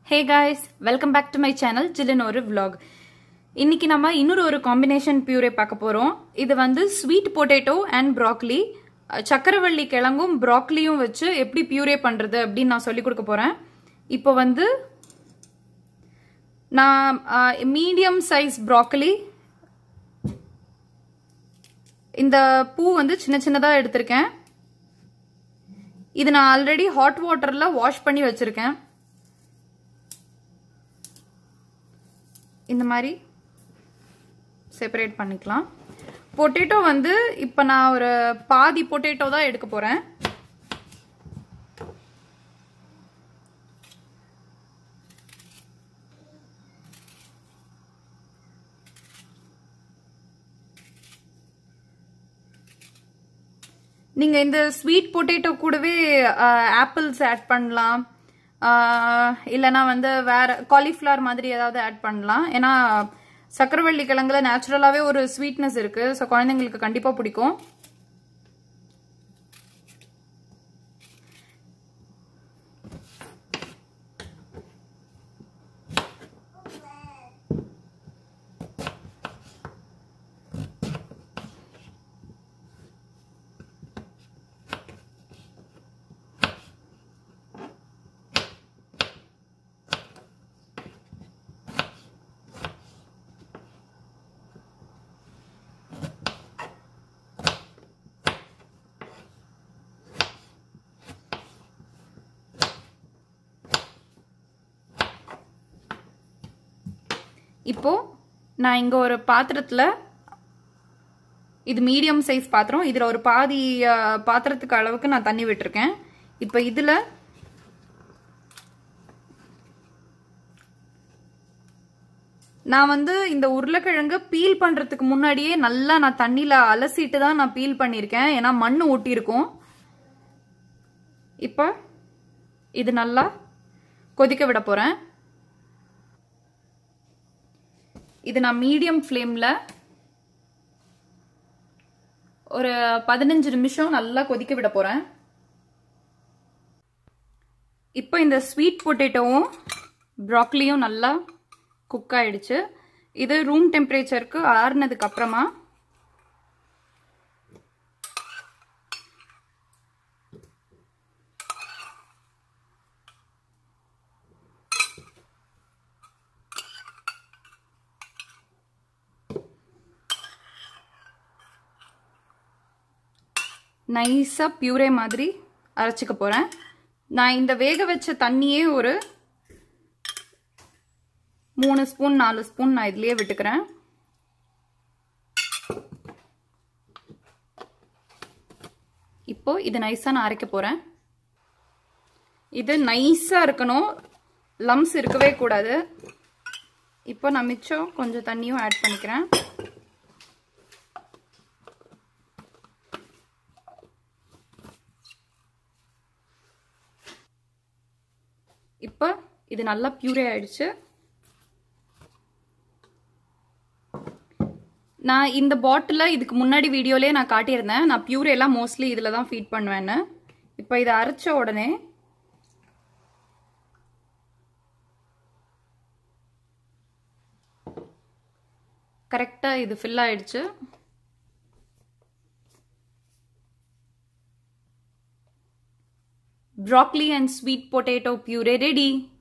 hey guys welcome back to my channel ஜில்லுன்னு ஒரு vlog இன்னைக்கு நம்ம இன்னொரு ஒரு காம்பினேஷன் பியூரே பார்க்க போகிறோம் இது வந்து ஸ்வீட் பொட்டேட்டோ அண்ட் ப்ராக்லி சக்கரவள்ளி கிழங்கும் ப்ராக்லியும் வச்சு எப்படி பியூரே பண்ணுறது அப்படின்னு நான் சொல்லி கொடுக்க போகிறேன் இப்போ வந்து நான் மீடியம் சைஸ் ப்ராக்கலி இந்த பூ வந்து சின்ன சின்னதாக எடுத்திருக்கேன் இது நான் ஆல்ரெடி ஹாட் வாட்டரில் வாஷ் பண்ணி வச்சுருக்கேன் இந்த மாதிரி செப்பரேட் பண்ணிக்கலாம் பொட்டேட்டோ வந்து இப்போ நான் ஒரு பாதி பொட்டேட்டோ தான் எடுக்க போகிறேன் நீங்கள் இந்த ஸ்வீட் பொட்டேட்டோ கூடவே ஆப்பிள்ஸ் ஆட் பண்ணலாம் இல்லைனா வந்து வேற காலிஃப்ளவர் மாதிரி ஏதாவது ஆட் பண்ணலாம் ஏன்னா சக்கரவள்ளி கிழங்குல நேச்சுரலாகவே ஒரு ஸ்வீட்னஸ் இருக்கு ஸோ குழந்தைங்களுக்கு கண்டிப்பாக பிடிக்கும் இப்போ நான் இங்கே ஒரு பாத்திரத்தில் இது மீடியம் சைஸ் பாத்திரம் இதில் ஒரு பாதி பாத்திரத்துக்கு அளவுக்கு நான் தண்ணி விட்டுருக்கேன் இப்போ இதில் நான் வந்து இந்த உருளைக்கிழங்கு பீல் பண்ணுறதுக்கு முன்னாடியே நல்லா நான் தண்ணியில் அலசிட்டு தான் நான் பீல் பண்ணியிருக்கேன் ஏன்னா மண் ஒட்டியிருக்கும் இப்போ இது நல்லா கொதிக்க விட போகிறேன் இது நான் மீடியம் ஃப்ளேமில் ஒரு பதினஞ்சு நிமிஷம் நல்லா கொதிக்க விட போகிறேன் இப்போ இந்த ஸ்வீட் பொட்டேட்டோவும் ப்ராக்லியும் நல்லா குக் ஆயிடுச்சு இது ரூம் டெம்பரேச்சருக்கு ஆறுனதுக்கு அப்புறமா நைஸாக பியூரே மாதிரி அரைச்சிக்க போகிறேன் நான் இந்த வேக வச்ச தண்ணியே ஒரு மூணு ஸ்பூன் நாலு ஸ்பூன் நான் இதுலேயே விட்டுக்கிறேன் இப்போ இது நைஸாக நான் அரைக்க போகிறேன் இது நைஸாக இருக்கணும் லம்ஸ் இருக்கவே கூடாது இப்போ நான் மிச்சம் கொஞ்சம் தண்ணியும் ஆட் பண்ணிக்கிறேன் இப்போ இது நல்லா பியூரே ஆயிடுச்சு நான் இந்த பாட்டில் இதுக்கு முன்னாடி வீடியோலேயே நான் காட்டியிருந்தேன் நான் பியூரேலாம் மோஸ்ட்லி இதில் தான் ஃபீட் பண்ணுவேன்னு இப்போ இதை அரைச்ச உடனே கரெக்டாக இது ஃபில் ஆயிடுச்சு broccoli and sweet potato puree ready